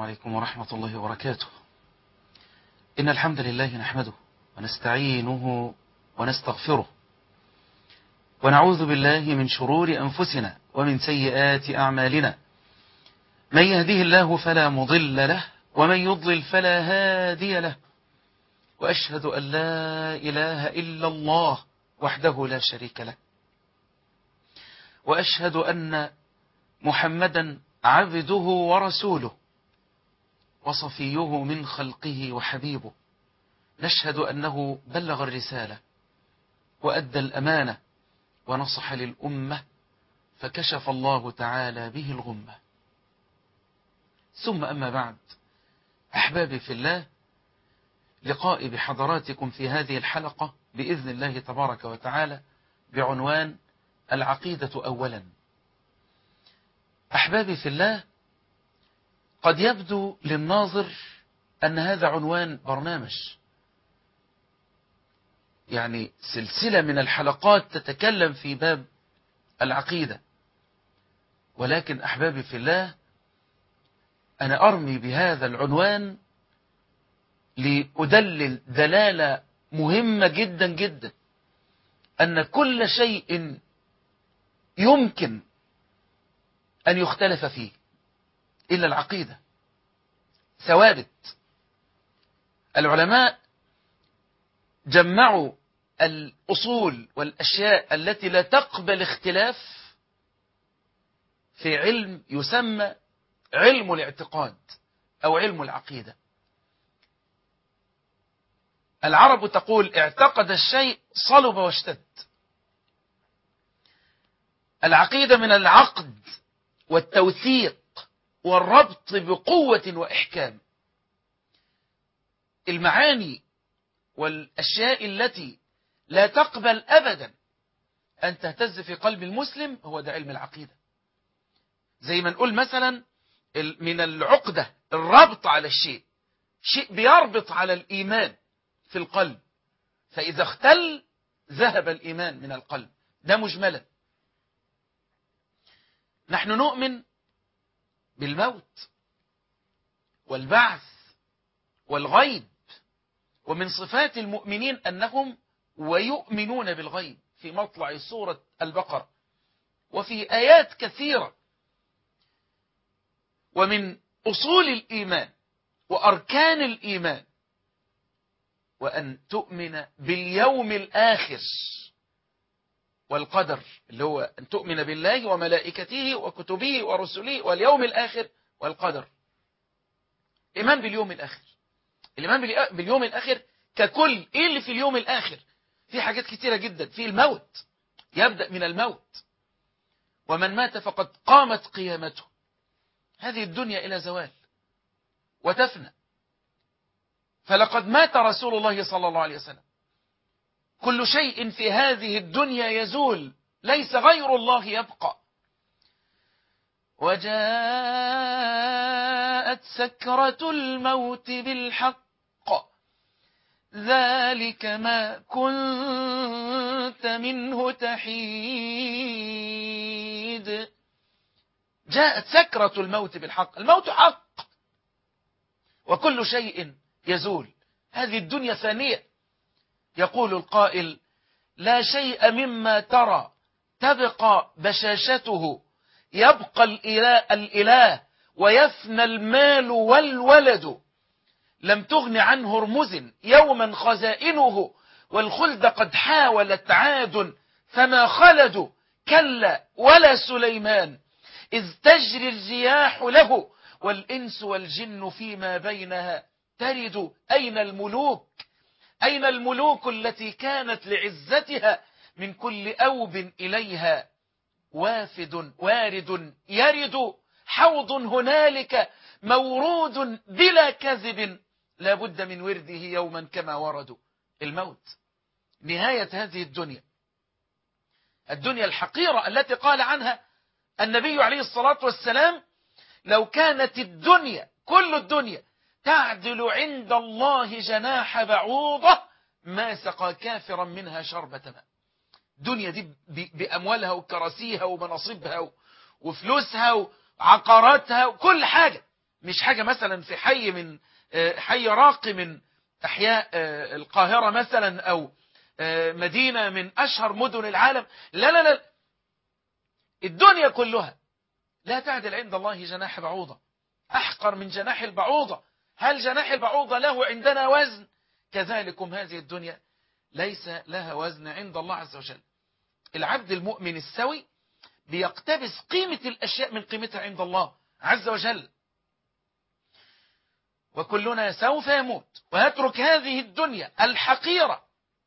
عليكم ورحمة الله وبركاته إن الحمد لله نحمده ونستعينه ونستغفره ونعوذ بالله من شرور أنفسنا ومن سيئات أعمالنا من يهده الله فلا مضل له ومن يضلل فلا هادي له وأشهد أن لا إله إلا الله وحده لا شريك له وأشهد أن محمدا عبده ورسوله وصفيه من خلقه وحبيبه نشهد أنه بلغ الرسالة وأدى الأمانة ونصح للأمة فكشف الله تعالى به الغمة ثم أما بعد أحبابي في الله لقائي بحضراتكم في هذه الحلقة بإذن الله تبارك وتعالى بعنوان العقيدة أولا أحبابي في الله قد يبدو للناظر أن هذا عنوان برنامج يعني سلسلة من الحلقات تتكلم في باب العقيدة ولكن أحبابي في الله أنا أرمي بهذا العنوان لأدلل دلالة مهمة جدا جدا أن كل شيء يمكن أن يختلف فيه إلا العقيدة ثوابت العلماء جمعوا الأصول والأشياء التي لا تقبل اختلاف في علم يسمى علم الاعتقاد أو علم العقيدة العرب تقول اعتقد الشيء صلب واشتد العقيدة من العقد والتوثيق والربط بقوة وإحكام المعاني والأشياء التي لا تقبل أبدا أن تهتز في قلب المسلم هو ده علم العقيدة زي ما نقول مثلا من العقدة الربط على الشيء شيء بيربط على الإيمان في القلب فإذا اختل ذهب الإيمان من القلب ده مجملا نحن نؤمن بالموت والبعث والغيب ومن صفات المؤمنين أنهم ويؤمنون بالغيب في مطلع سورة البقرة وفي آيات كثيرة ومن أصول الإيمان وأركان الإيمان وأن تؤمن باليوم الآخر والقدر اللي هو أن تؤمن بالله وملائكته وكتبه ورسله واليوم الآخر والقدر إيمان باليوم الآخر الإيمان باليوم الآخر ككل إيه اللي في اليوم الآخر في حاجات كتيرة جدا في الموت يبدأ من الموت ومن مات فقد قامت قيامته هذه الدنيا إلى زوال وتفنى فلقد مات رسول الله صلى الله عليه وسلم كل شيء في هذه الدنيا يزول ليس غير الله يبقى وجاءت سكرة الموت بالحق ذلك ما كنت منه تحيد جاءت سكرة الموت بالحق الموت حق وكل شيء يزول هذه الدنيا ثانية يقول القائل لا شيء مما ترى تبقى بشاشته يبقى الإله, الإله ويفنى المال والولد لم تغن عن هرمز يوما خزائنه والخلد قد حاولت عاد فما خلدوا كلا ولا سليمان إذ تجري الرياح له والإنس والجن فيما بينها ترد أين الملوك أين الملوك التي كانت لعزتها من كل أوب إليها وافد وارد يرد حوض هنالك مورود بلا كذب لا بد من ورده يوما كما وردوا الموت نهاية هذه الدنيا الدنيا الحقيرة التي قال عنها النبي عليه الصلاة والسلام لو كانت الدنيا كل الدنيا تعدل عند الله جناح بعوضة ما سقى كافرا منها شربة ماء الدنيا دي بأموالها وكراسيها ومناصبها وفلوسها وعقاراتها وكل حاجة مش حاجة مثلا في حي من حي راقي من أحياء القاهرة مثلا أو مدينة من أشهر مدن العالم لا لا لا الدنيا كلها لا تعدل عند الله جناح بعوضة أحقر من جناح البعوضة هل جناح البعوضة له عندنا وزن كذلكم هذه الدنيا ليس لها وزن عند الله عز وجل العبد المؤمن السوي بيقتبس قيمة الأشياء من قيمتها عند الله عز وجل وكلنا سوف يموت ويترك هذه الدنيا الحقيرة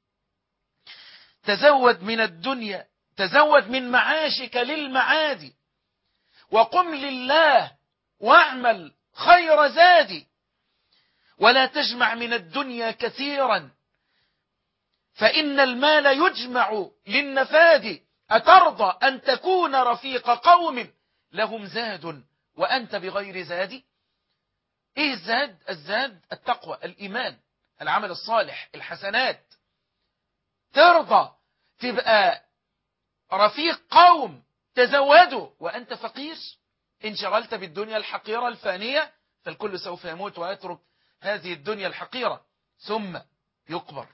تزود من الدنيا تزود من معاشك للمعاد وقم لله واعمل خير زادي ولا تجمع من الدنيا كثيرا فإن المال يجمع للنفاد أترضى أن تكون رفيق قوم لهم زاد وأنت بغير زاد إيه الزاد الزاد التقوى الإيمان العمل الصالح الحسنات ترضى تبقى رفيق قوم تزودوا وأنت فقير انشغلت بالدنيا الحقيرة الفانية فالكل سوف يموت ويترك هذه الدنيا الحقيرة ثم يقبر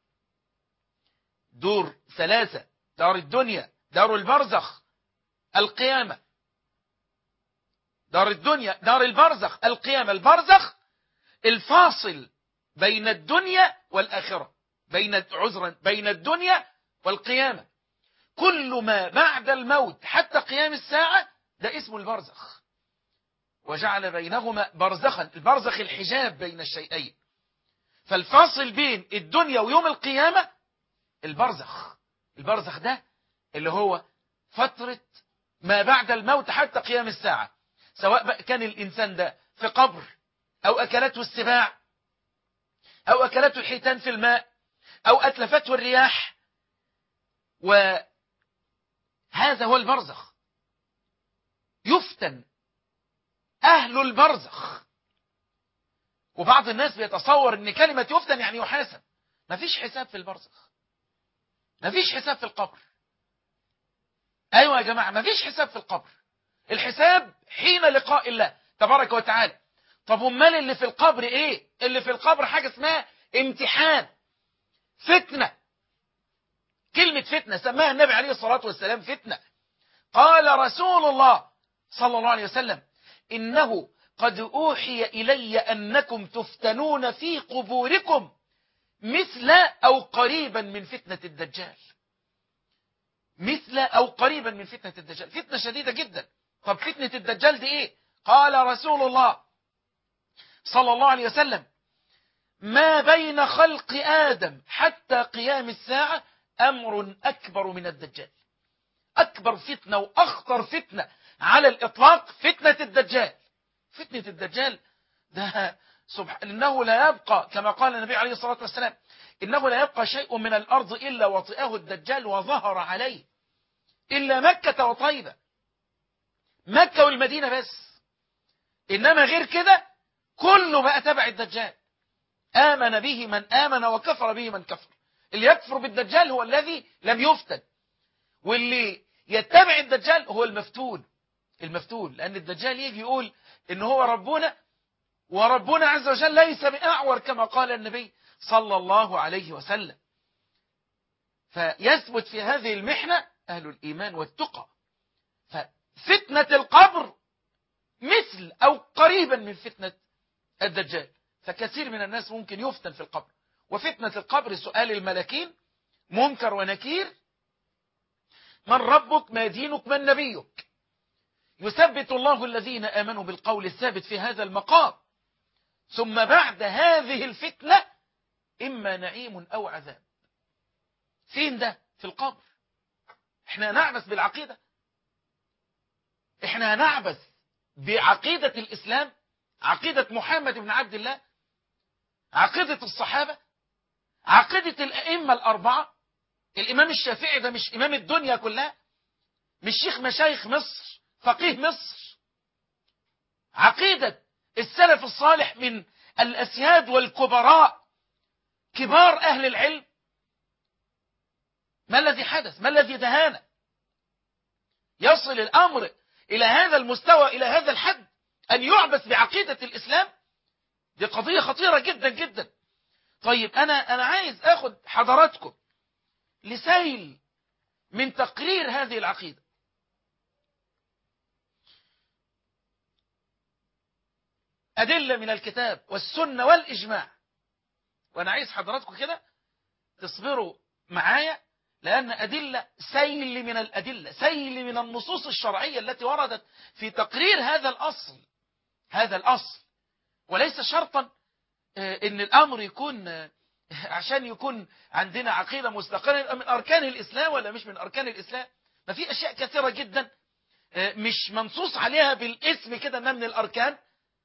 دور ثلاثة دار الدنيا دار البرزخ القيامة دار الدنيا دار البرزخ القيامة البرزخ الفاصل بين الدنيا والآخرة بين عذرا بين الدنيا والقيامة كل ما بعد الموت حتى قيام الساعة ده اسمه البرزخ وجعل بينهما برزخا البرزخ الحجاب بين الشيئين فالفاصل بين الدنيا ويوم القيامة البرزخ البرزخ ده اللي هو فترة ما بعد الموت حتى قيام الساعة سواء كان الإنسان ده في قبر أو أكلته السباع أو أكلته الحيتان في الماء أو أتلفته الرياح وهذا هو البرزخ يفتن أهل البرزخ وبعض الناس بيتصور أن كلمة يفتن يعني يحاسب مفيش حساب في البرزخ مفيش حساب في القبر أيوة يا جماعة مفيش حساب في القبر الحساب حين لقاء الله تبارك وتعالى طب امال اللي في القبر ايه اللي في القبر حاجة اسمها امتحان فتنة كلمة فتنة سماها النبي عليه الصلاة والسلام فتنة قال رسول الله صلى الله عليه وسلم إنه قد أوحي إلي أنكم تفتنون في قبوركم مثل أو قريبا من فتنة الدجال مثل أو قريبا من فتنة الدجال فتنة شديدة جدا طب فتنة الدجال دي إيه قال رسول الله صلى الله عليه وسلم ما بين خلق آدم حتى قيام الساعة أمر أكبر من الدجال أكبر فتنة وأخطر فتنة على الإطلاق فتنة الدجال فتنة الدجال ده سبحان إنه لا يبقى كما قال النبي عليه الصلاة والسلام إنه لا يبقى شيء من الأرض إلا وطئه الدجال وظهر عليه إلا مكة وطيبة مكة والمدينة بس إنما غير كده كله بقى تبع الدجال آمن به من آمن وكفر به من كفر اللي يكفر بالدجال هو الذي لم يفتن واللي يتبع الدجال هو المفتون المفتون لأن الدجال يجي يقول إن هو ربنا وربنا عز وجل ليس بأعور كما قال النبي صلى الله عليه وسلم فيثبت في هذه المحنة أهل الإيمان والتقى ففتنة القبر مثل أو قريبا من فتنة الدجال فكثير من الناس ممكن يفتن في القبر وفتنة القبر سؤال الملكين منكر ونكير من ربك ما دينك من نبيك يثبت الله الذين آمنوا بالقول الثابت في هذا المقام ثم بعد هذه الفتنة إما نعيم أو عذاب فين ده في القبر احنا نعبث بالعقيدة احنا نعبث بعقيدة الإسلام عقيدة محمد بن عبد الله عقيدة الصحابة عقيدة الأئمة الأربعة الإمام الشافعي ده مش إمام الدنيا كلها مش شيخ مشايخ مصر فقيه مصر عقيدة السلف الصالح من الأسياد والكبراء كبار أهل العلم ما الذي حدث ما الذي دهانا يصل الأمر إلى هذا المستوى إلى هذا الحد أن يعبث بعقيدة الإسلام دي قضية خطيرة جدا جدا طيب أنا, أنا عايز أخذ حضراتكم لسيل من تقرير هذه العقيدة أدلة من الكتاب والسنة والإجماع وأنا عايز حضراتكم كده تصبروا معايا لأن أدلة سيل من الأدلة سيل من النصوص الشرعية التي وردت في تقرير هذا الأصل هذا الأصل وليس شرطا أن الأمر يكون عشان يكون عندنا عقيدة مستقرة من أركان الإسلام ولا مش من أركان الإسلام ما في أشياء كثيرة جدا مش منصوص عليها بالاسم كده ما من الأركان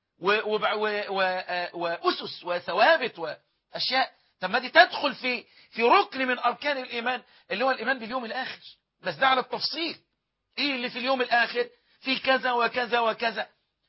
وأسس وثوابت وأشياء طب ما دي تدخل في في ركن من أركان الإيمان اللي هو الإيمان باليوم الآخر بس ده على التفصيل إيه اللي في اليوم الآخر في كذا وكذا وكذا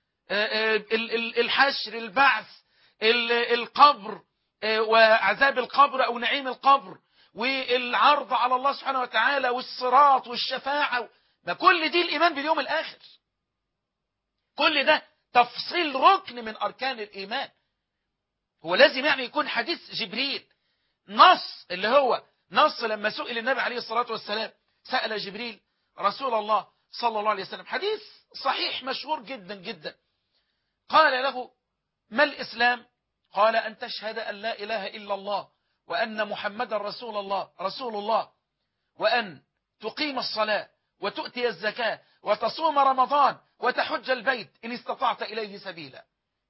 الحشر البعث القبر وعذاب القبر أو نعيم القبر والعرض على الله سبحانه وتعالى والصراط والشفاعة ما كل دي الإيمان باليوم الآخر كل ده تفصيل ركن من أركان الإيمان هو لازم يعني يكون حديث جبريل نص اللي هو نص لما سئل النبي عليه الصلاة والسلام سأل جبريل رسول الله صلى الله عليه وسلم حديث صحيح مشهور جدا جدا قال له ما الإسلام قال أن تشهد أن لا إله إلا الله وأن محمد رسول الله رسول الله وأن تقيم الصلاة وتؤتي الزكاة وتصوم رمضان وتحج البيت إن استطعت إليه سبيلا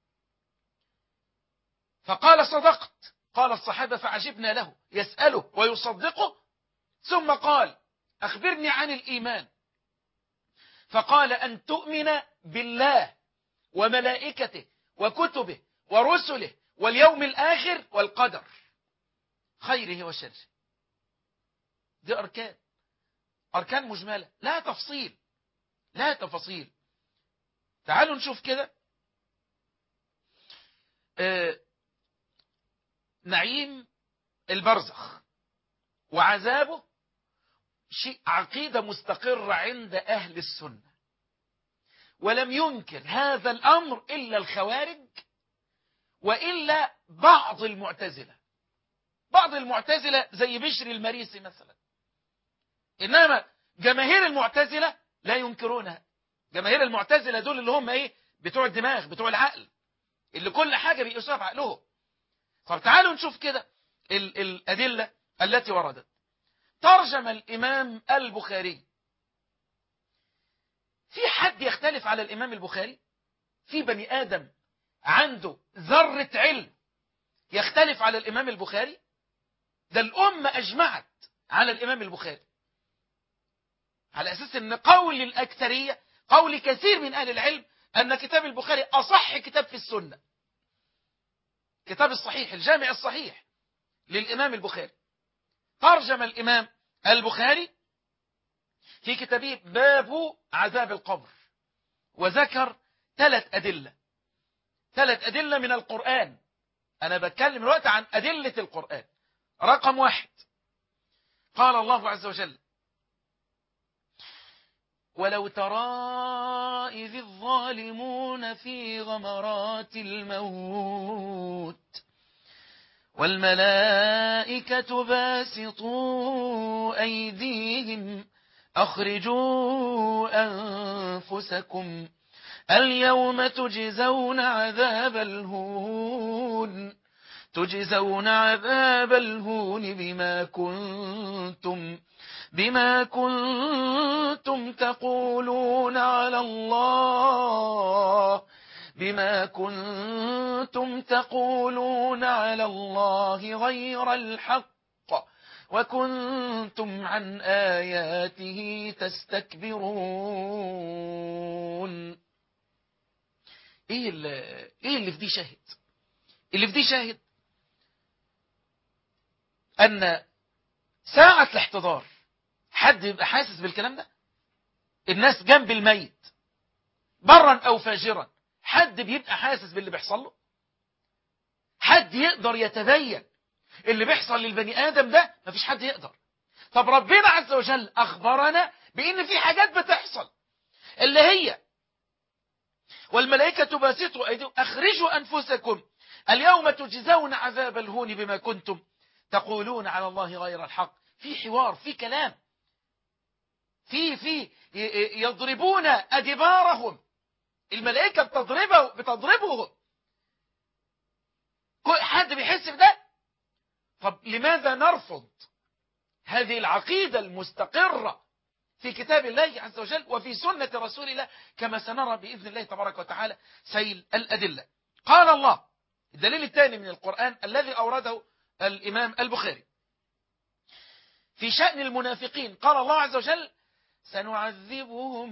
فقال صدقت قال الصحابة فعجبنا له يسأله ويصدقه ثم قال أخبرني عن الإيمان فقال أن تؤمن بالله وملائكته وكتبه ورسله واليوم الآخر والقدر خيره وشره دي أركان أركان مجملة لا تفصيل لا تفصيل تعالوا نشوف كده آه نعيم البرزخ وعذابه شيء عقيدة مستقرة عند أهل السنة ولم ينكر هذا الأمر إلا الخوارج وإلا بعض المعتزلة بعض المعتزلة زي بشر المريسي مثلا إنما جماهير المعتزلة لا ينكرونها جماهير المعتزلة دول اللي هم إيه بتوع الدماغ بتوع العقل اللي كل حاجة بيقيسوها بعقلهم طب تعالوا نشوف كده ال الأدلة التي وردت ترجم الإمام البخاري في حد يختلف على الإمام البخاري في بني آدم عنده ذرة علم يختلف على الإمام البخاري ده الأمة أجمعت على الإمام البخاري على أساس أن قول الأكثرية قول كثير من أهل العلم أن كتاب البخاري أصح كتاب في السنة كتاب الصحيح الجامع الصحيح للإمام البخاري ترجم الإمام البخاري في كتابه باب عذاب القبر وذكر ثلاث أدلة ثلاث أدلة من القرآن أنا بتكلم الوقت عن أدلة القرآن رقم واحد قال الله عز وجل ولو ترى إذ الظالمون في غمرات الموت والملائكة باسطوا أيديهم أخرجوا أنفسكم اليوم تجزون عذاب الهون تجزون عذاب الهون بما كنتم بما كنتم تقولون على الله بما كنتم تقولون على الله غير الحق وكنتم عن آياته تستكبرون ايه اللي, ايه اللي في دي شاهد اللي في دي شاهد ان ساعة الاحتضار حد يبقى حاسس بالكلام ده الناس جنب الميت برا او فاجرا حد بيبقى حاسس باللي بيحصل له حد يقدر يتبين اللي بيحصل للبني آدم ده مفيش حد يقدر طب ربنا عز وجل أخبرنا بأن في حاجات بتحصل اللي هي والملائكة باسطوا أيديهم أخرجوا أنفسكم اليوم تجزون عذاب الهون بما كنتم تقولون على الله غير الحق في حوار في كلام في في يضربون أدبارهم الملائكة بتضربه بتضربهم حد بيحس بده طب لماذا نرفض هذه العقيدة المستقرة في كتاب الله عز وجل وفي سنة رسول الله كما سنرى بإذن الله تبارك وتعالى سيل الأدلة قال الله الدليل الثاني من القرآن الذي أورده الإمام البخاري في شأن المنافقين قال الله عز وجل سنعذبهم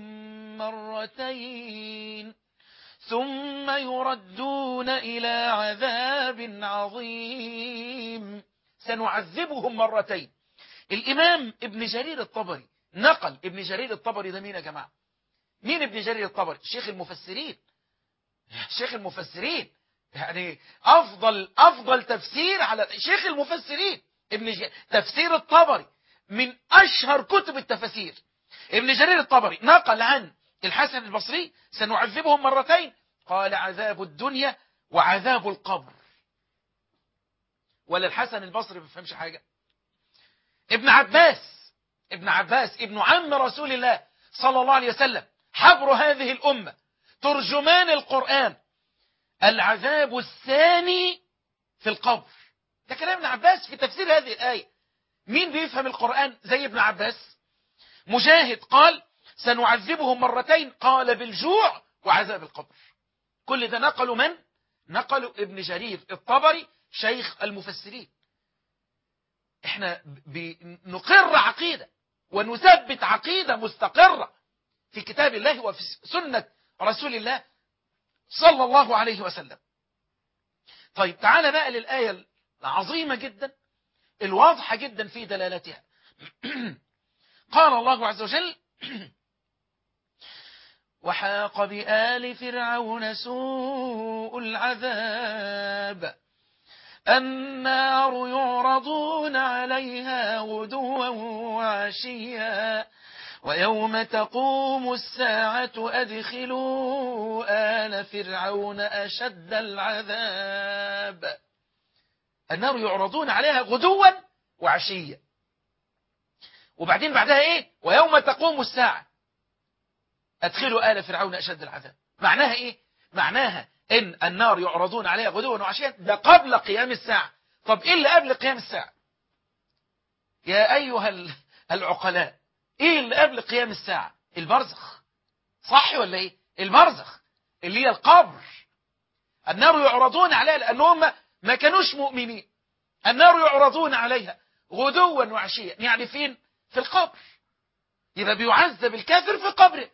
مرتين ثم يردون إلى عذاب عظيم سنعذبهم مرتين الإمام ابن جرير الطبري نقل ابن جرير الطبري ده مين يا جماعة مين ابن جرير الطبري شيخ المفسرين شيخ المفسرين يعني أفضل أفضل تفسير على شيخ المفسرين ابن ج... تفسير الطبري من أشهر كتب التفسير ابن جرير الطبري نقل عن الحسن البصري سنعذبهم مرتين قال عذاب الدنيا وعذاب القبر ولا الحسن البصري ما بيفهمش حاجة ابن عباس ابن عباس ابن عم رسول الله صلى الله عليه وسلم حبر هذه الأمة ترجمان القرآن العذاب الثاني في القبر ده كلام ابن عباس في تفسير هذه الآية مين بيفهم القرآن زي ابن عباس مجاهد قال سنعذبهم مرتين قال بالجوع وعذاب القبر كل ده نقلوا من؟ نقلوا ابن جرير الطبري شيخ المفسرين احنا بنقر عقيدة ونثبت عقيدة مستقرة في كتاب الله وفي سنة رسول الله صلى الله عليه وسلم طيب تعالى بقى للآية العظيمة جدا الواضحة جدا في دلالتها قال الله عز وجل وحاق بآل فرعون سوء العذاب النار يعرضون عليها غدوا وعشيا ويوم تقوم الساعة أدخلوا آل فرعون أشد العذاب النار يعرضون عليها غدوا وعشيا وبعدين بعدها ايه ويوم تقوم الساعة أدخلوا آل فرعون أشد العذاب معناها إيه معناها إن النار يعرضون عليها غدوا وعشيا ده قبل قيام الساعة طب إيه اللي قبل قيام الساعة يا أيها العقلاء إيه اللي قبل قيام الساعة البرزخ صح ولا إيه البرزخ اللي هي القبر النار يعرضون عليها لأنهم ما كانوش مؤمنين النار يعرضون عليها غدوا وعشيا يعني فين في القبر يبقى بيعذب الكافر في قبره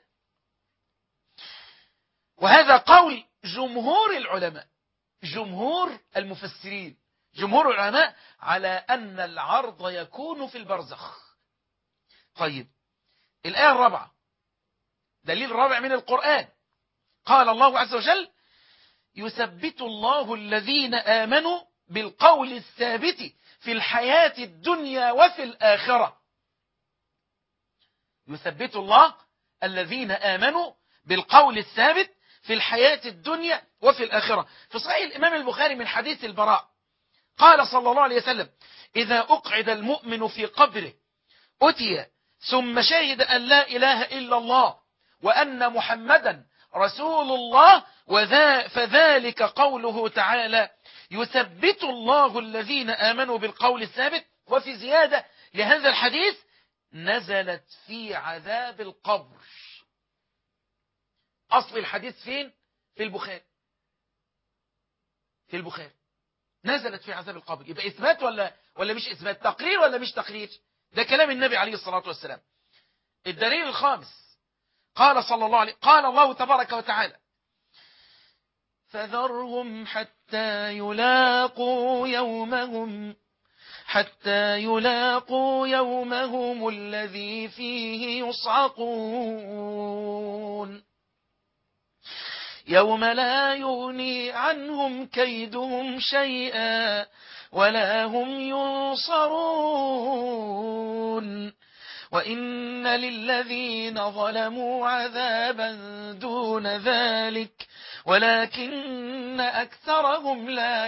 وهذا قول جمهور العلماء جمهور المفسرين جمهور العلماء على أن العرض يكون في البرزخ طيب الآية الرابعة دليل رابع من القرآن قال الله عز وجل يثبت الله الذين آمنوا بالقول الثابت في الحياة الدنيا وفي الآخرة يثبت الله الذين آمنوا بالقول الثابت في الحياة الدنيا وفي الآخرة في صحيح الإمام البخاري من حديث البراء قال صلى الله عليه وسلم إذا أقعد المؤمن في قبره أتي ثم شهد أن لا إله إلا الله وأن محمدا رسول الله وذا فذلك قوله تعالى يثبت الله الذين آمنوا بالقول الثابت وفي زيادة لهذا الحديث نزلت في عذاب القبر أصل الحديث فين في البخاري في البخاري نزلت في عذاب القبر يبقى إثبات ولا ولا مش إثبات تقرير ولا مش تقرير ده كلام النبي عليه الصلاة والسلام الدليل الخامس قال صلى الله عليه قال الله تبارك وتعالى فذرهم حتى يلاقوا يومهم حتى يلاقوا يومهم الذي فيه يصعقون يوم لا يغني عنهم كيدهم شيئا ولا هم ينصرون وإن للذين ظلموا عذابا دون ذلك ولكن أكثرهم لا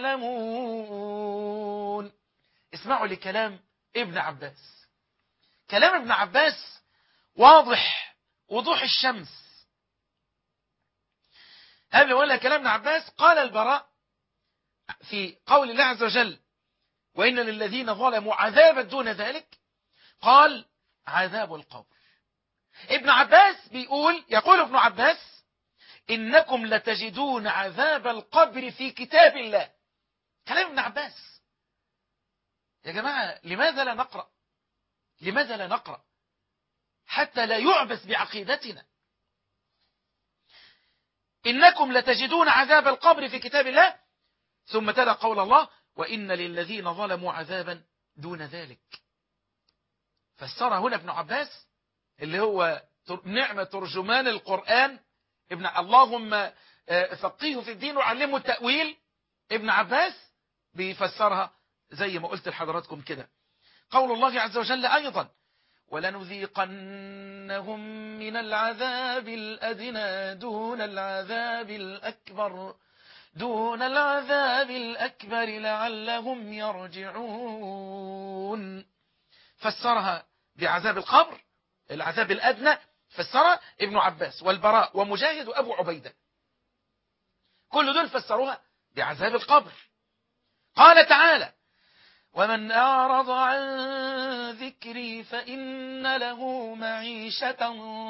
يعلمون اسمعوا لكلام ابن عباس كلام ابن عباس واضح وضوح الشمس قبل ولا كلام ابن عباس قال البراء في قول الله عز وجل وإن للذين ظلموا عذابا دون ذلك قال عذاب القبر ابن عباس بيقول يقول ابن عباس إنكم لتجدون عذاب القبر في كتاب الله كلام ابن عباس يا جماعة لماذا لا نقرأ لماذا لا نقرأ حتى لا يعبث بعقيدتنا إنكم لتجدون عذاب القبر في كتاب الله ثم تلا قول الله وإن للذين ظلموا عذابا دون ذلك فسر هنا ابن عباس اللي هو نعمة ترجمان القرآن ابن اللهم فقيه في الدين وعلمه التأويل ابن عباس بيفسرها زي ما قلت لحضراتكم كده قول الله عز وجل أيضا ولنذيقنهم من العذاب الأدنى دون العذاب الأكبر دون العذاب الأكبر لعلهم يرجعون فسرها بعذاب القبر العذاب الأدنى فسرها ابن عباس والبراء ومجاهد وأبو عبيدة كل دول فسروها بعذاب القبر قال تعالى ومن أعرض عن ذكري فإن له معيشة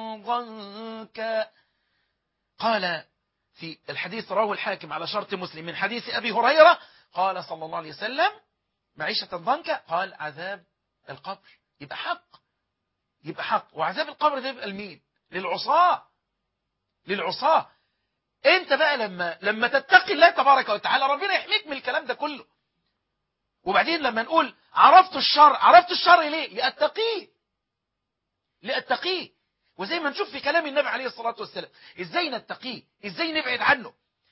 ضنكا قال في الحديث رواه الحاكم على شرط مسلم من حديث أبي هريرة قال صلى الله عليه وسلم معيشة ضنكا قال عذاب القبر يبقى حق يبقى حق وعذاب القبر ده يبقى لمين للعصاة للعصاة انت بقى لما لما تتقي الله تبارك وتعالى ربنا يحميك من الكلام ده كله وبعدين لما نقول عرفت الشر عرفت الشر ليه لأتقيه لأتقيه وزي ما نشوف في كلام النبي عليه الصلاة والسلام ازاي نتقيه ازاي نبعد عنه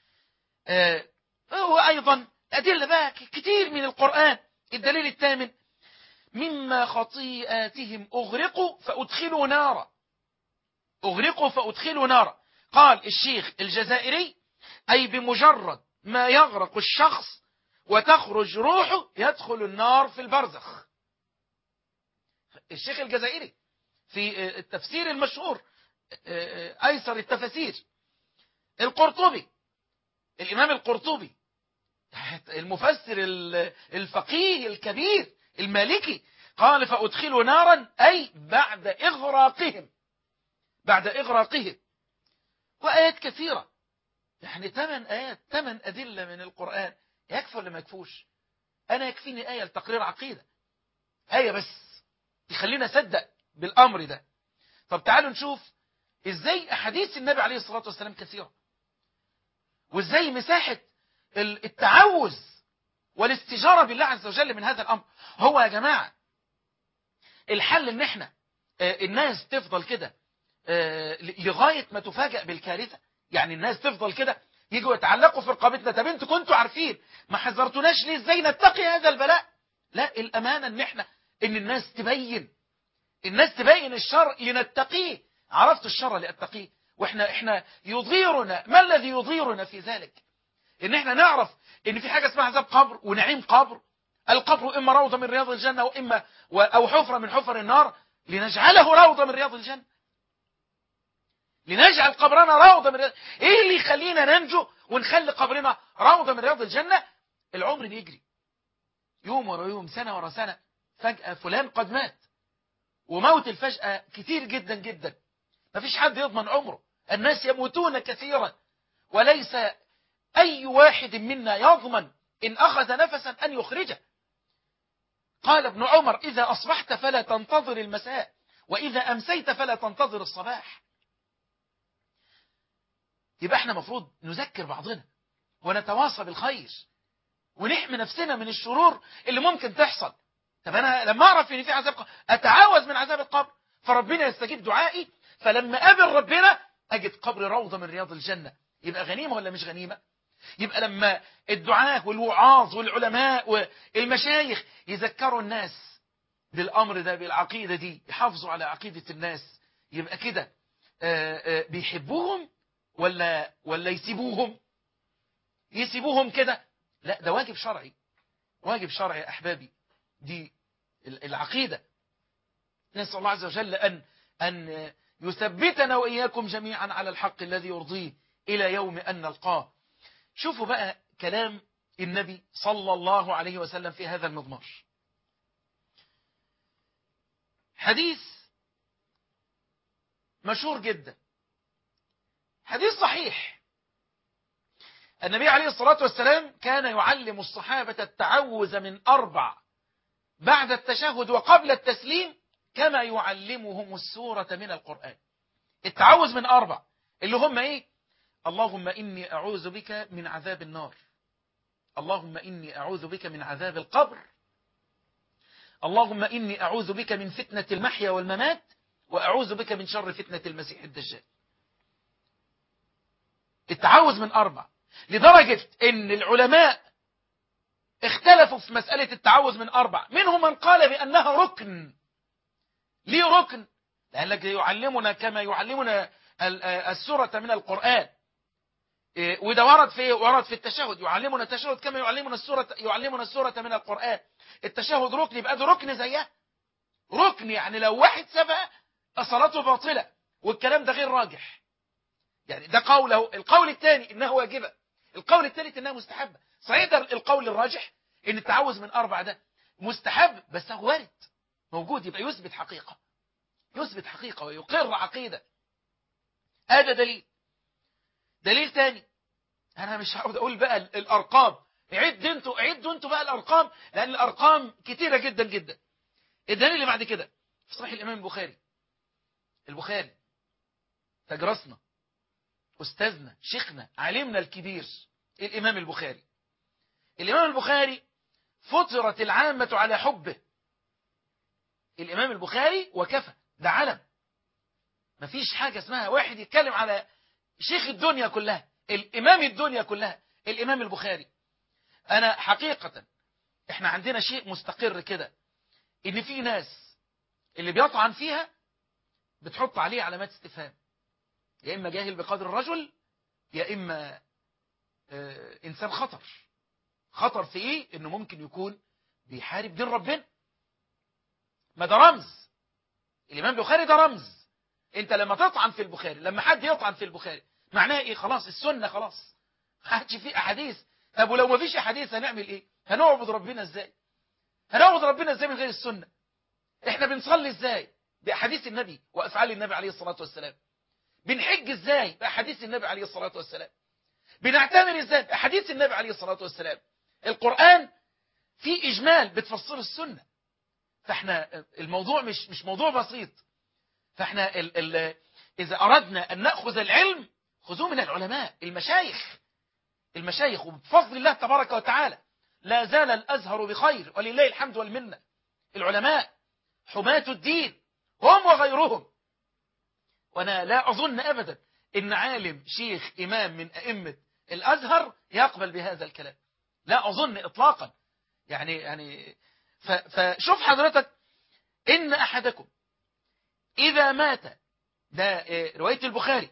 آه وأيضا أدلة بقى كتير من القرآن الدليل الثامن مما خطيئاتهم أغرقوا فأدخلوا نارا أغرقوا فأدخلوا نارا قال الشيخ الجزائري أي بمجرد ما يغرق الشخص وتخرج روحه يدخل النار في البرزخ الشيخ الجزائري في التفسير المشهور أيسر التفاسير القرطبي الإمام القرطبي المفسر الفقيه الكبير المالكي قال فأدخلوا نارا أي بعد إغراقهم بعد إغراقهم وآيات كثيرة يعني ثمان آيات ثمان أدلة من القرآن يكفي ولا ما يكفوش أنا يكفيني آية لتقرير عقيدة آية بس تخلينا أصدق بالأمر ده طب تعالوا نشوف إزاي أحاديث النبي عليه الصلاة والسلام كثيرة وإزاي مساحة التعوذ والاستجارة بالله عز وجل من هذا الأمر هو يا جماعة الحل ان احنا الناس تفضل كده لغاية ما تفاجأ بالكارثة يعني الناس تفضل كده يجوا يتعلقوا في رقابتنا طب انتوا كنتوا عارفين ما حذرتوناش ليه ازاي نتقي هذا البلاء لا الامانة ان احنا ان الناس تبين الناس تبين الشر لنتقيه عرفت الشر لأتقيه واحنا احنا يضيرنا ما الذي يضيرنا في ذلك ان احنا نعرف ان في حاجة اسمها عذاب قبر ونعيم قبر القبر اما روضة من رياض الجنة واما او حفرة من حفر النار لنجعله روضة من رياض الجنة لنجعل قبرنا روضة من رياض ايه اللي يخلينا ننجو ونخلي قبرنا روضة من رياض الجنة العمر يجري يوم ورا يوم سنة ورا سنة فجأة فلان قد مات وموت الفجأة كتير جدا جدا مفيش حد يضمن عمره الناس يموتون كثيرا وليس أي واحد منا يضمن إن أخذ نفسا أن يخرجه قال ابن عمر إذا أصبحت فلا تنتظر المساء وإذا أمسيت فلا تنتظر الصباح يبقى احنا مفروض نذكر بعضنا ونتواصى بالخير ونحمي نفسنا من الشرور اللي ممكن تحصل طب أنا لما أعرف إن في عذاب قبر أتعاوز من عذاب القبر فربنا يستجيب دعائي فلما قابل ربنا أجد قبر روضة من رياض الجنة يبقى غنيمة ولا مش غنيمة يبقى لما الدعاة والوعاظ والعلماء والمشايخ يذكروا الناس بالأمر ده بالعقيدة دي يحافظوا على عقيدة الناس يبقى كده آه، آه، بيحبوهم ولا ولا يسيبوهم يسيبوهم كده لا ده واجب شرعي واجب شرعي يا أحبابي دي ال- العقيدة نسأل الله عز وجل أن أن يثبتنا وإياكم جميعا على الحق الذي يرضيه إلى يوم أن نلقاه شوفوا بقى كلام النبي صلى الله عليه وسلم في هذا المضمار حديث مشهور جدا حديث صحيح النبي عليه الصلاة والسلام كان يعلم الصحابة التعوذ من أربع بعد التشهد وقبل التسليم كما يعلمهم السورة من القرآن التعوذ من أربع اللي هم إيه اللهم إني أعوذ بك من عذاب النار اللهم إني أعوذ بك من عذاب القبر اللهم إني أعوذ بك من فتنة المحيا والممات وأعوذ بك من شر فتنة المسيح الدجال التعوذ من أربع لدرجة أن العلماء اختلفوا في مسألة التعوذ من أربع منهم من قال بأنها ركن ليه ركن لأنك يعلمنا كما يعلمنا ال- السورة من القرآن إيه، وده ورد في ورد في التشهد يعلمنا التشهد كما يعلمنا السورة يعلمنا السورة من القرآن التشهد ركن يبقى ده ركن زيها ركن يعني لو واحد سبق صلاته باطلة والكلام ده غير راجح يعني ده قوله القول الثاني انها واجبة القول الثالث انها مستحبة صحيح ده القول الراجح ان التعوذ من اربع ده مستحب بس هو وارد موجود يبقى يثبت حقيقة يثبت حقيقة ويقر عقيدة هذا دليل دليل تاني انا مش هقعد اقول بقى ال- الارقام عد انتوا عدوا انتوا بقى الارقام لان الارقام كتيرة جدا جدا الدليل اللي بعد كده في صحيح الامام البخاري البخاري تجرسنا أستاذنا شيخنا علمنا الكبير الإمام البخاري الإمام البخاري فطرت العامة على حبه الإمام البخاري وكفى ده علم مفيش حاجة اسمها واحد يتكلم على شيخ الدنيا كلها الإمام الدنيا كلها الإمام البخاري أنا حقيقة إحنا عندنا شيء مستقر كده إن في ناس اللي بيطعن فيها بتحط عليه علامات استفهام يا إما جاهل بقدر الرجل يا إما آه إنسان خطر خطر في إيه إنه ممكن يكون بيحارب دين ربنا ما ده رمز الإمام البخاري ده رمز أنت لما تطعن في البخاري لما حد يطعن في البخاري معناها إيه خلاص السنة خلاص ما عادش فيه أحاديث طب ولو ما فيش أحاديث هنعمل إيه هنعبد ربنا إزاي هنعبد ربنا إزاي من غير السنة إحنا بنصلي إزاي بأحاديث النبي وأفعال النبي عليه الصلاة والسلام بنحج ازاي بأحاديث النبي عليه الصلاة والسلام بنعتمر ازاي بأحاديث النبي عليه الصلاة والسلام القرآن في إجمال بتفسر السنة فاحنا الموضوع مش مش موضوع بسيط فاحنا ال ال إذا أردنا أن نأخذ العلم خذوه من العلماء المشايخ المشايخ وبفضل الله تبارك وتعالى لا زال الأزهر بخير ولله الحمد والمنة العلماء حماة الدين هم وغيرهم وأنا لا أظن أبدا إن عالم شيخ إمام من أئمة الأزهر يقبل بهذا الكلام لا أظن إطلاقا يعني يعني ف- فشوف حضرتك إن أحدكم إذا مات ده آه، رواية البخاري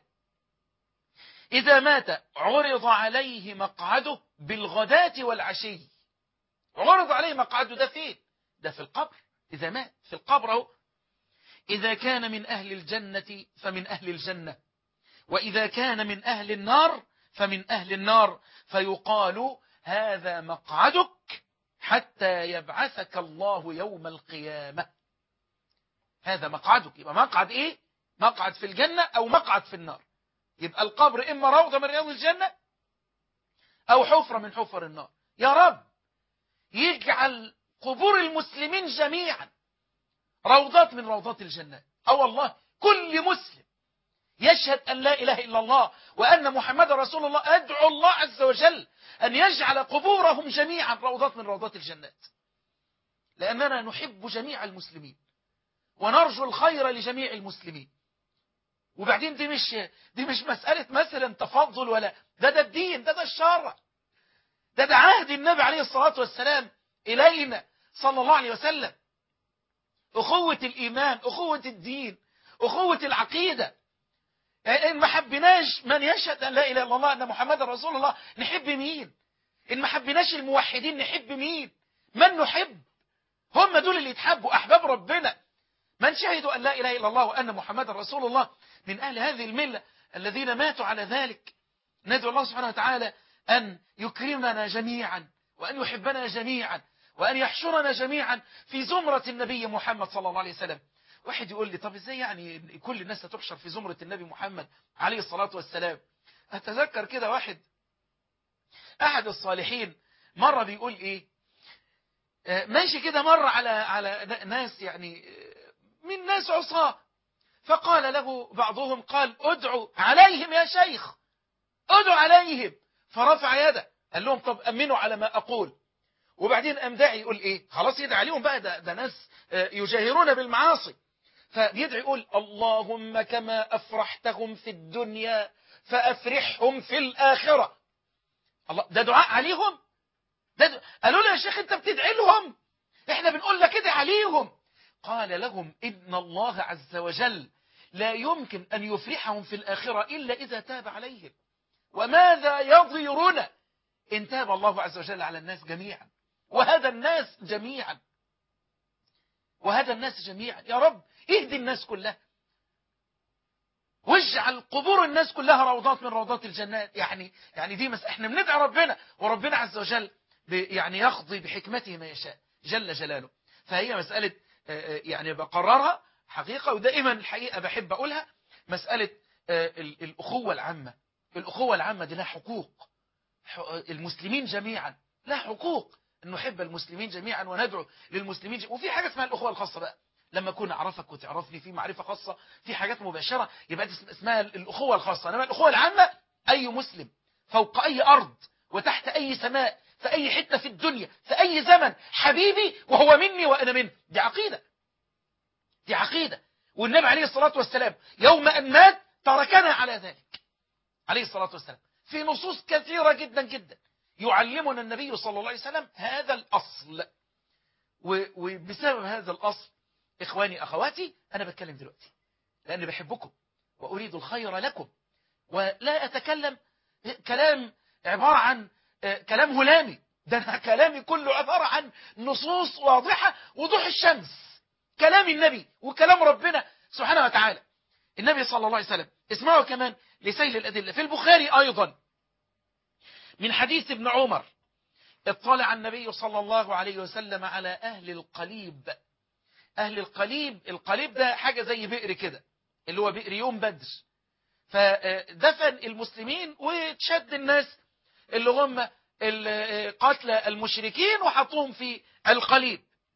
إذا مات عرض عليه مقعده بالغداة والعشي عرض عليه مقعده ده فين ده في القبر إذا مات في القبر اهو إذا كان من أهل الجنة فمن أهل الجنة وإذا كان من أهل النار فمن أهل النار فيقال هذا مقعدك حتى يبعثك الله يوم القيامة هذا مقعدك يبقى مقعد إيه مقعد في الجنة أو مقعد في النار يبقى القبر إما روضة من رياض الجنة أو حفرة من حفر النار يا رب يجعل قبور المسلمين جميعا روضات من روضات الجنة أو والله كل مسلم يشهد أن لا إله إلا الله وأن محمد رسول الله أدعو الله عز وجل أن يجعل قبورهم جميعا روضات من روضات الجنات لأننا نحب جميع المسلمين ونرجو الخير لجميع المسلمين وبعدين دي مش دي مش مسألة مثلا تفضل ولا ده ده الدين ده ده الشرع ده ده عهد النبي عليه الصلاة والسلام إلينا صلى الله عليه وسلم أخوة الإيمان أخوة الدين أخوة العقيدة إن ما حبناش من يشهد أن لا إله إلا الله أن محمد رسول الله نحب مين إن ما حبناش الموحدين نحب مين من نحب هم دول اللي يتحبوا أحباب ربنا من شهدوا أن لا إله إلا الله وأن محمد رسول الله من أهل هذه الملة الذين ماتوا على ذلك ندعو الله سبحانه وتعالى أن يكرمنا جميعا وأن يحبنا جميعا وأن يحشرنا جميعا في زمرة النبي محمد صلى الله عليه وسلم واحد يقول لي طب ازاي يعني كل الناس هتحشر في زمرة النبي محمد عليه الصلاة والسلام أتذكر كده واحد أحد الصالحين مرة بيقول إيه آه، ماشي كده مرة على على ناس يعني آه، من ناس عصاة فقال له بعضهم قال ادعوا عليهم يا شيخ ادعوا عليهم فرفع يده قال لهم طب أمنوا على ما أقول وبعدين قام داعي يقول ايه خلاص يدعي عليهم بقى ده, ده ناس آه، يجاهرون بالمعاصي فبيدعي يقول اللهم كما أفرحتهم في الدنيا فأفرحهم في الآخرة الله ده دعاء عليهم ده دعاء. قالوا له يا شيخ انت بتدعي لهم احنا بنقول لك ادعي عليهم قال لهم إن الله عز وجل لا يمكن أن يفرحهم في الآخرة إلا إذا تاب عليهم وماذا يضيرنا إن تاب الله عز وجل على الناس جميعا وهذا الناس جميعا وهذا الناس جميعا يا رب اهدي الناس كلها واجعل قبور الناس كلها روضات من روضات الجنات يعني يعني دي مس... احنا بندعي ربنا وربنا عز وجل ب... يعني يقضي بحكمته ما يشاء جل جلاله فهي مسألة آه، آه، يعني بقررها حقيقة ودائما الحقيقة بحب أقولها مسألة آه، ال- الأخوة العامة الأخوة العامة دي لها حقوق ح- المسلمين جميعا لها حقوق أن نحب المسلمين جميعا وندعو للمسلمين جميعا. وفي حاجة اسمها الأخوة الخاصة بقى لما أكون أعرفك وتعرفني في معرفة خاصة في حاجات مباشرة يبقى دي اسمها الأخوة الخاصة إنما الأخوة العامة أي مسلم فوق أي أرض وتحت أي سماء في أي حتة في الدنيا في أي زمن حبيبي وهو مني وأنا منه دي عقيدة دي عقيدة والنبي عليه الصلاة والسلام يوم أن مات تركنا على ذلك عليه الصلاة والسلام في نصوص كثيرة جدا جدا يعلمنا النبي صلى الله عليه وسلم هذا الأصل و- وبسبب هذا الأصل إخواني أخواتي أنا بتكلم دلوقتي لأني بحبكم وأريد الخير لكم ولا أتكلم كلام عبارة عن آه، كلام هلامي ده أنا كلامي كله عبارة عن نصوص واضحة وضوح الشمس كلام النبي وكلام ربنا سبحانه وتعالى النبي صلى الله عليه وسلم اسمعوا كمان لسيل الأدلة في البخاري أيضا من حديث ابن عمر اطلع النبي صلى الله عليه وسلم على أهل القليب أهل القليب القليب ده حاجة زي بئر كده اللي هو بئر يوم بدر فدفن المسلمين وتشد الناس اللي هم قتلى المشركين وحطوهم في القليب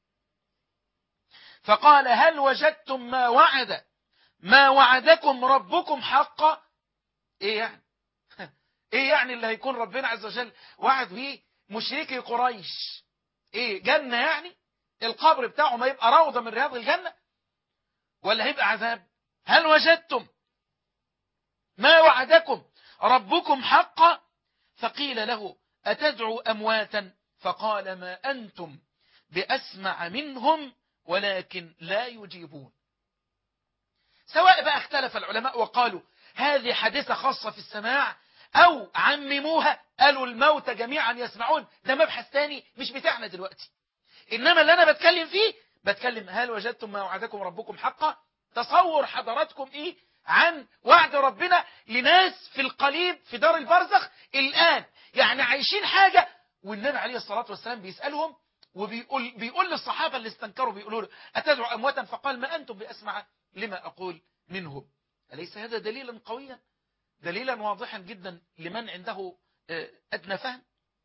فقال هل وجدتم ما وعد ما وعدكم ربكم حقا ايه يعني ايه يعني اللي هيكون ربنا عز وجل وعد بيه مشركي قريش ايه جنة يعني القبر بتاعه ما يبقى روضة من رياض الجنة ولا هيبقى عذاب هل وجدتم ما وعدكم ربكم حقا فقيل له أتدعو أمواتا فقال ما أنتم بأسمع منهم ولكن لا يجيبون سواء بقى اختلف العلماء وقالوا هذه حادثة خاصة في السماع أو عمموها قالوا الموتى جميعا يسمعون ده مبحث تاني مش بتاعنا دلوقتي إنما اللي أنا بتكلم فيه بتكلم هل وجدتم ما وعدكم ربكم حقا تصور حضراتكم إيه عن وعد ربنا لناس في القليب في دار البرزخ الآن يعني عايشين حاجة والنبي عليه الصلاة والسلام بيسألهم وبيقول بيقول للصحابة اللي استنكروا بيقولوا له أتدعو أمواتا فقال ما أنتم بأسمع لما أقول منهم أليس هذا دليلا قويا دليلا واضحا جدا لمن عنده أدنى فهم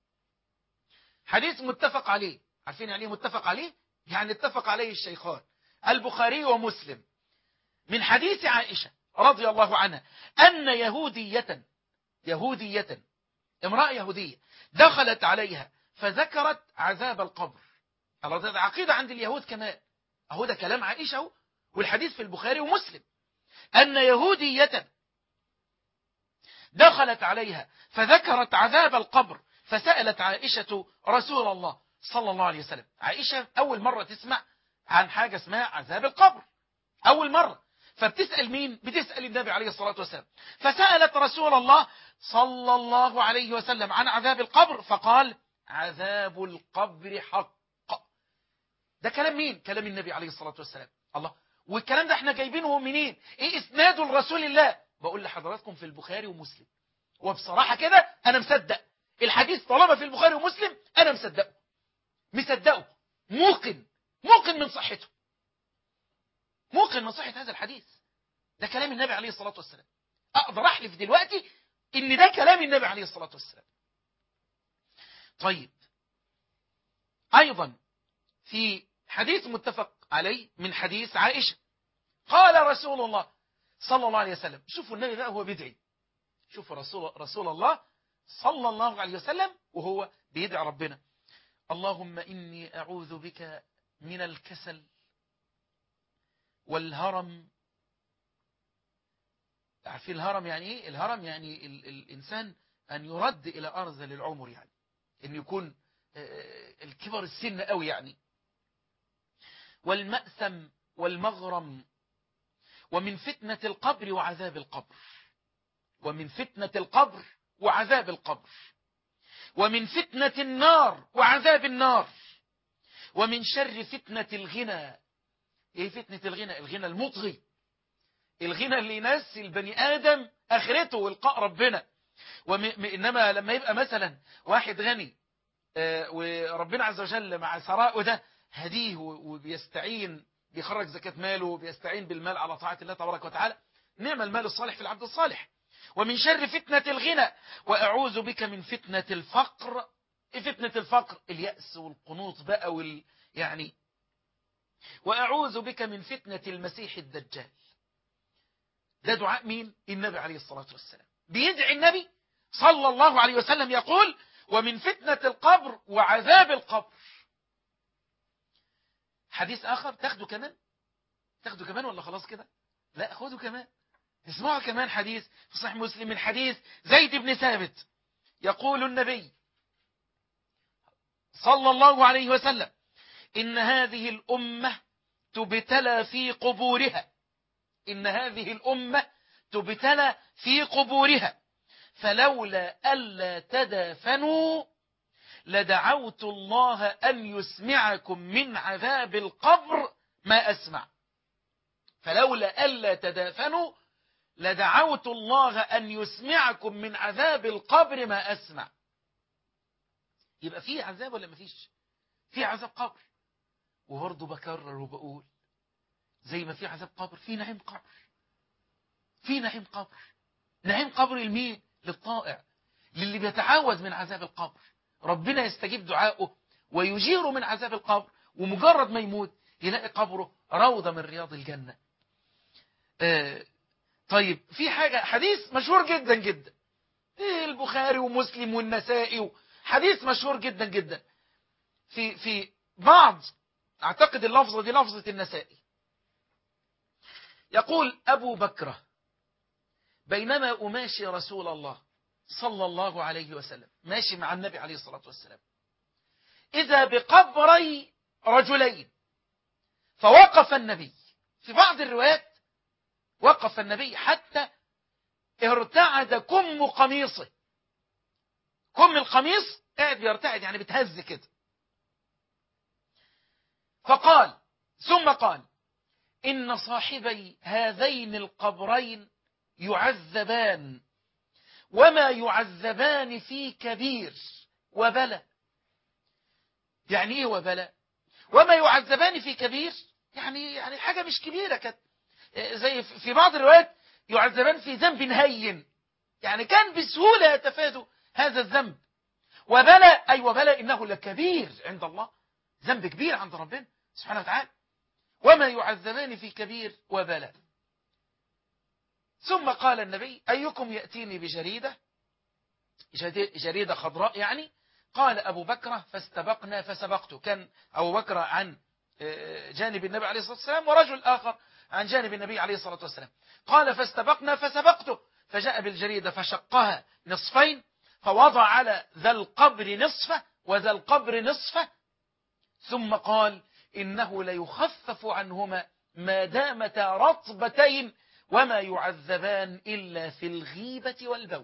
حديث متفق عليه عارفين يعني متفق عليه يعني اتفق عليه الشيخان البخاري ومسلم من حديث عائشة رضي الله عنها أن يهودية يهودية امرأة يهودية دخلت عليها فذكرت عذاب القبر الله ده عقيدة عند اليهود كمان أهو ده كلام عائشة والحديث في البخاري ومسلم أن يهودية دخلت عليها فذكرت عذاب القبر فسألت عائشة رسول الله صلى الله عليه وسلم عائشة أول مرة تسمع عن حاجة اسمها عذاب القبر أول مرة فبتسأل مين بتسأل النبي عليه الصلاة والسلام فسألت رسول الله صلى الله عليه وسلم عن عذاب القبر فقال عذاب القبر حق ده كلام مين كلام النبي عليه الصلاة والسلام الله والكلام ده احنا جايبينه منين ايه اسناده لرسول الله بقول لحضراتكم في البخاري ومسلم وبصراحة كده انا مصدق الحديث طالما في البخاري ومسلم انا مصدقه مصدقه موقن موقن من صحته موقن من صحة هذا الحديث ده كلام النبي عليه الصلاة والسلام أقدر أحلف دلوقتي إن ده كلام النبي عليه الصلاة والسلام طيب أيضا في حديث متفق عليه من حديث عائشة قال رسول الله صلى الله عليه وسلم شوفوا النبي بقى هو بيدعي شوفوا رسول, رسول الله صلى الله عليه وسلم وهو بيدعي ربنا اللهم إني أعوذ بك من الكسل والهرم عارفين الهرم يعني ايه الهرم يعني ال الإنسان أن يرد إلى أرض للعمر يعني أن يكون الكبر السن قوي يعني والمأثم والمغرم ومن فتنة القبر وعذاب القبر ومن فتنة القبر وعذاب القبر ومن فتنة النار وعذاب النار ومن شر فتنة الغنى ايه فتنة الغنى الغنى المطغي الغنى اللي ينسي البني آدم آخرته والقاء ربنا وإنما لما يبقى مثلا واحد غني وربنا عز وجل مع ثراءه ده هديه وبيستعين بيخرج زكاة ماله وبيستعين بالمال على طاعة الله تبارك وتعالى نعم المال الصالح في العبد الصالح ومن شر فتنة الغنى وأعوذ بك من فتنة الفقر فتنة الفقر اليأس والقنوط بقى وال يعني وأعوذ بك من فتنة المسيح الدجال ده دعاء مين النبي عليه الصلاة والسلام بيدعي النبي صلى الله عليه وسلم يقول ومن فتنة القبر وعذاب القبر حديث آخر تاخده كمان تاخده كمان ولا خلاص كده لا خده كمان اسمعوا كمان حديث في صحيح مسلم من حديث زيد بن ثابت يقول النبي صلى الله عليه وسلم إن هذه الأمة تبتلى في قبورها إن هذه الأمة تبتلى في قبورها فلولا ألا تدافنوا لدعوت الله أن يسمعكم من عذاب القبر ما أسمع فلولا ألا تدافنوا لدعوت الله أن يسمعكم من عذاب القبر ما أسمع يبقى فيه عذاب ولا مفيش في عذاب قبر وبرضه بكرر وبقول زي ما في عذاب قبر في نعيم قبر في نعيم قبر نعيم قبر لمين للطائع للي بيتعاوز من عذاب القبر ربنا يستجيب دعائه ويجيره من عذاب القبر ومجرد ما يموت يلاقي قبره روضة من رياض الجنة آه طيب في حاجة حديث مشهور جدا جدا البخاري ومسلم والنسائي حديث مشهور جدا جدا في في بعض اعتقد اللفظة دي لفظة النسائي يقول أبو بكرة بينما أماشي رسول الله صلى الله عليه وسلم ماشي مع النبي عليه الصلاة والسلام إذا بقبري رجلين فوقف النبي في بعض الروايات وقف النبي حتى ارتعد كم قميصه كم القميص قاعد بيرتعد يعني بتهز كده فقال ثم قال إن صاحبي هذين القبرين يعذبان وما يعذبان في كبير وبلى يعني ايه وبلى وما يعذبان في كبير يعني يعني حاجة مش كبيرة كانت زي في بعض الروايات يعذبان في ذنب هين يعني كان بسهولة يتفادوا هذا الذنب وبلى أي وبلى إنه لكبير عند الله ذنب كبير عند ربنا سبحانه وتعالى وما يعذبان في كبير وبلى ثم قال النبي أيكم يأتيني بجريدة جريدة خضراء يعني قال أبو بكر فاستبقنا فسبقته كان أبو بكر عن جانب النبي عليه الصلاة والسلام ورجل آخر عن جانب النبي عليه الصلاة والسلام قال فاستبقنا فسبقته فجاء بالجريدة فشقها نصفين فوضع على ذا القبر نصفه وذا القبر نصفه ثم قال إنه ليخفف عنهما ما دامتا رطبتين وما يعذبان إلا في الغيبة والبول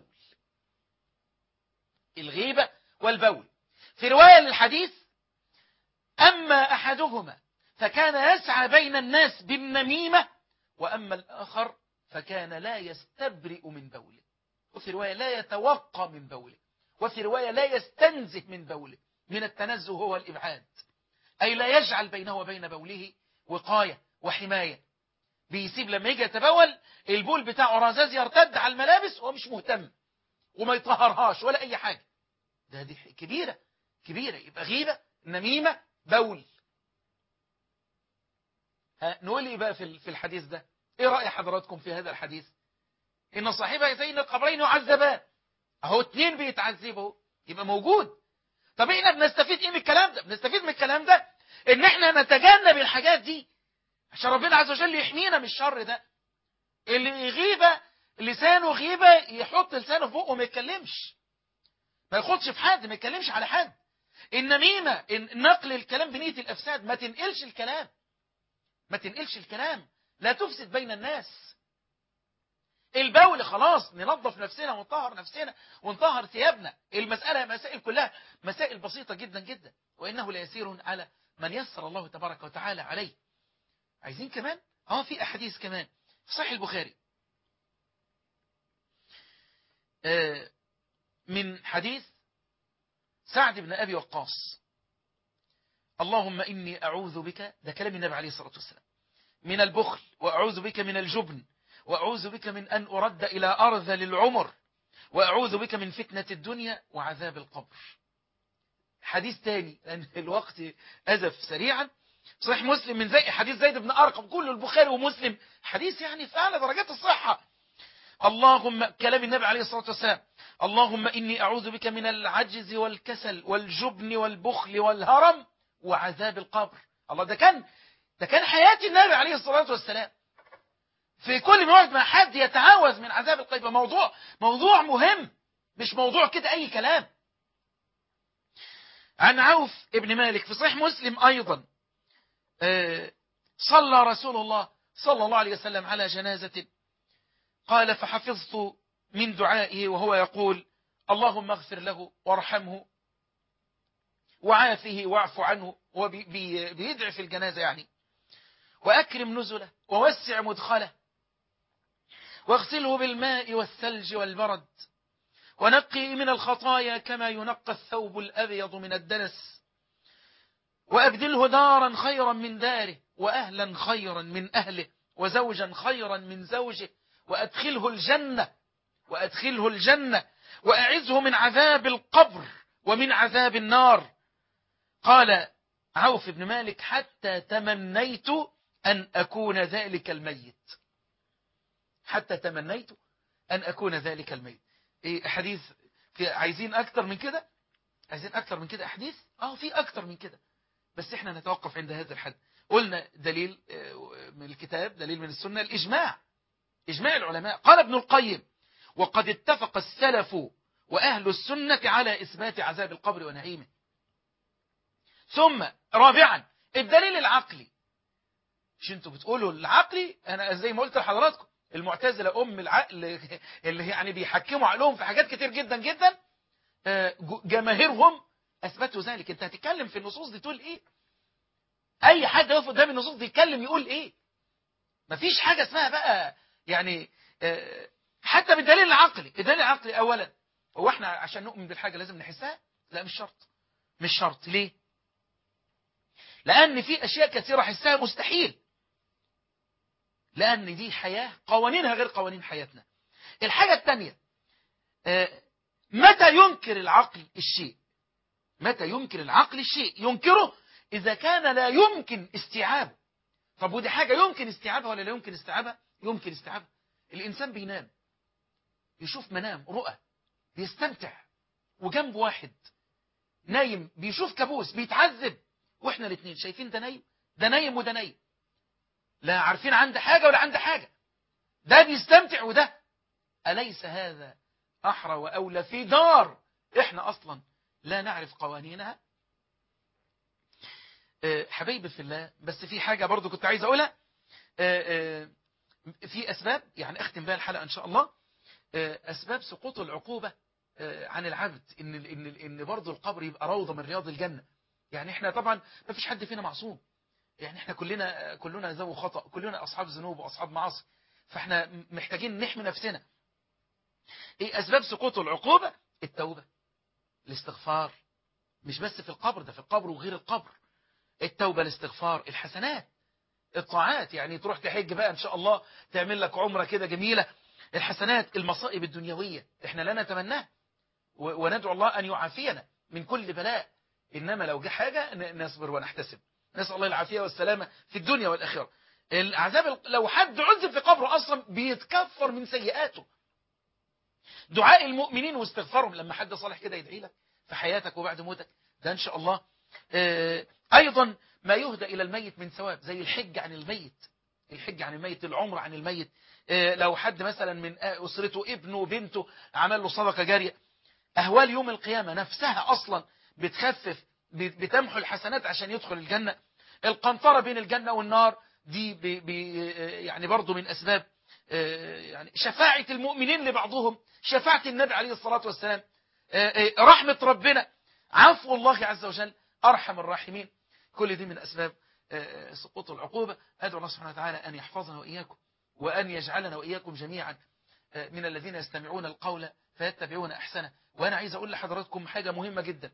الغيبة والبول في رواية للحديث أما أحدهما فكان يسعى بين الناس بالنميمة وأما الآخر فكان لا يستبرئ من بوله وفي رواية لا يتوقى من بوله وفي رواية لا يستنزه من بوله من التنزه هو الإبعاد أي لا يجعل بينه وبين بوله وقاية وحماية بيسيب لما يجي يتبول البول بتاعه رزاز يرتد على الملابس وهو مش مهتم وما يطهرهاش ولا أي حاجة ده دي كبيرة كبيرة يبقى غيبة نميمة بول ها نقول ايه بقى في في الحديث ده ايه رأي حضراتكم في هذا الحديث ان صاحبه زين القبرين يعذبان اهو اتنين بيتعذبوا يبقى موجود طب احنا بنستفيد ايه من الكلام ده بنستفيد من الكلام ده ان احنا نتجنب الحاجات دي عشان ربنا عز وجل يحمينا من الشر ده اللي غيبة لسانه غيبة يحط لسانه في بقه وما يتكلمش ما ياخدش في حد ما يتكلمش على حد النميمة إن نقل الكلام بنية الأفساد ما تنقلش الكلام ما تنقلش الكلام لا تفسد بين الناس البول خلاص ننظف نفسنا ونطهر نفسنا ونطهر ثيابنا المسألة مسائل كلها مسائل بسيطة جدا جدا وإنه ليسير على من يسر الله تبارك وتعالى عليه عايزين كمان اه في أحاديث كمان في صحيح البخاري آه من حديث سعد بن أبي وقاص اللهم إني أعوذ بك ده كلام النبي عليه الصلاة والسلام من البخل وأعوذ بك من الجبن وأعوذ بك من أن أرد إلى أرذل العمر وأعوذ بك من فتنة الدنيا وعذاب القبر حديث تاني لأن الوقت أزف سريعا صحيح مسلم من زي حديث زيد بن أرقم كله البخاري ومسلم حديث يعني في أعلى درجات الصحة اللهم كلام النبي عليه الصلاة والسلام اللهم إني أعوذ بك من العجز والكسل والجبن والبخل والهرم وعذاب القبر الله ده كان ده كان حياة النبي عليه الصلاة والسلام في كل ما يقعد مع حد يتعاوز من عذاب القبر موضوع موضوع مهم مش موضوع كده أي كلام عن عوف ابن مالك في صحيح مسلم أيضا صلى رسول الله صلى الله عليه وسلم على جنازة قال فحفظت من دعائه وهو يقول اللهم اغفر له وارحمه وعافه واعف عنه هو بيدعي في الجنازة يعني وأكرم نزله ووسع مدخله واغسله بالماء والثلج والبرد ونقي من الخطايا كما ينقى الثوب الأبيض من الدنس وأبدله دارا خيرا من داره وأهلا خيرا من أهله وزوجا خيرا من زوجه وأدخله الجنة وأدخله الجنة وأعزه من عذاب القبر ومن عذاب النار قال عوف بن مالك حتى تمنيت أن أكون ذلك الميت حتى تمنيت أن أكون ذلك الميت إيه حديث في عايزين أكتر من كده عايزين أكتر من كده أحاديث آه في أكتر من كده بس إحنا نتوقف عند هذا الحد قلنا دليل من الكتاب دليل من السنة الإجماع إجماع العلماء قال ابن القيم وقد اتفق السلف وأهل السنة على إثبات عذاب القبر ونعيمه ثم رابعا الدليل العقلي مش انتوا بتقولوا العقلي انا زي ما قلت لحضراتكم المعتزله ام العقل اللي يعني بيحكموا عقلهم في حاجات كتير جدا جدا جماهيرهم اثبتوا ذلك انت هتتكلم في النصوص دي تقول ايه اي حد يقف قدام النصوص دي يتكلم يقول ايه مفيش حاجه اسمها بقى يعني حتى بالدليل العقلي الدليل العقلي اولا هو احنا عشان نؤمن بالحاجه لازم نحسها لا مش شرط مش شرط ليه لأن في أشياء كثيرة حسها مستحيل لأن دي حياة قوانينها غير قوانين حياتنا الحاجة الثانية متى ينكر العقل الشيء متى ينكر العقل الشيء ينكره إذا كان لا يمكن استيعابه طب ودي حاجة يمكن استيعابها ولا لا يمكن استيعابها يمكن استيعابها الإنسان بينام يشوف منام رؤى بيستمتع وجنب واحد نايم بيشوف كابوس بيتعذب واحنا الاثنين شايفين ده نايم ده نايم وده نايم لا عارفين عنده حاجة ولا عنده حاجة ده بيستمتع وده أليس هذا أحرى وأولى في دار إحنا أصلا لا نعرف قوانينها آه، حبايبي في الله بس في حاجة برضو كنت عايز أقولها آه، آه، في أسباب يعني أختم بها الحلقة إن شاء الله آه، أسباب سقوط العقوبة آه، عن العبد إن إن إن برضو القبر يبقى روضة من رياض الجنة يعني إحنا طبعا ما فيش حد فينا معصوم يعني إحنا كلنا كلنا ذو خطأ كلنا أصحاب ذنوب وأصحاب معاصي فإحنا محتاجين نحمي نفسنا إيه أسباب سقوط العقوبة التوبة الاستغفار مش بس في القبر ده في القبر وغير القبر التوبة الاستغفار الحسنات الطاعات يعني تروح تحج بقى إن شاء الله تعمل لك عمرة كده جميلة الحسنات المصائب الدنيوية احنا لا نتمناها و- وندعو الله أن يعافينا من كل بلاء إنما لو جه حاجة ن- نصبر ونحتسب نسأل الله العافية والسلامة في الدنيا والآخرة العذاب ال- لو حد عذب في قبره أصلا بيتكفر من سيئاته دعاء المؤمنين واستغفارهم لما حد صالح كده يدعي لك في حياتك وبعد موتك ده إن شاء الله آه، أيضا ما يهدى إلى الميت من ثواب زي الحج عن الميت الحج عن الميت العمر عن الميت آه، لو حد مثلا من آه، أسرته ابنه وبنته عمل له صدقة جارية أهوال يوم القيامة نفسها أصلا بتخفف بت- بتمحو الحسنات عشان يدخل الجنة القنطرة بين الجنة والنار دي بي بي آه، يعني برضو من أسباب آه، يعني شفاعة المؤمنين لبعضهم شفاعة النبي عليه الصلاة والسلام آه، آه، رحمة ربنا عفو الله عز وجل أرحم الراحمين كل دي من أسباب آه، سقوط العقوبة أدعو الله سبحانه وتعالى أن يحفظنا وإياكم وأن يجعلنا وإياكم جميعا آه، من الذين يستمعون القول فيتبعون أحسنه وأنا عايز أقول لحضراتكم حاجة مهمة جدا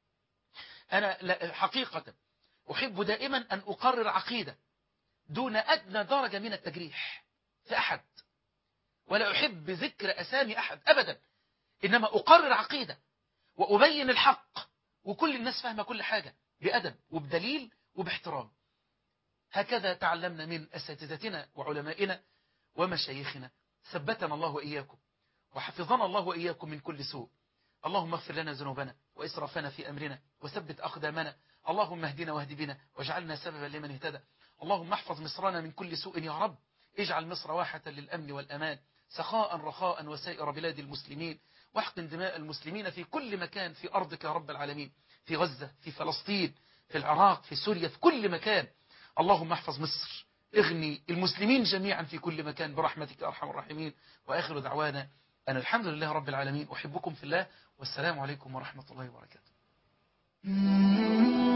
أنا لا- حقيقة أحب دائما أن أقرر عقيدة دون أدنى درجة من التجريح في أحد ولا أحب ذكر أسامي أحد أبدا إنما أقرر عقيدة وأبين الحق وكل الناس فاهمة كل حاجة بأدب وبدليل وباحترام هكذا تعلمنا من أساتذتنا وعلمائنا ومشايخنا ثبتنا الله وإياكم وحفظنا الله وإياكم من كل سوء اللهم اغفر لنا ذنوبنا وإسرافنا في أمرنا وثبت أقدامنا اللهم اهدنا واهد بنا واجعلنا سببا لمن اهتدى اللهم احفظ مصرنا من كل سوء يا رب اجعل مصر واحة للأمن والأمان سخاء رخاء وسائر بلاد المسلمين واحقن دماء المسلمين في كل مكان في أرضك يا رب العالمين في غزة في فلسطين في العراق في سوريا في كل مكان اللهم احفظ مصر اغني المسلمين جميعا في كل مكان برحمتك يا أرحم الراحمين وآخر دعوانا أن الحمد لله رب العالمين أحبكم في الله والسلام عليكم ورحمة الله وبركاته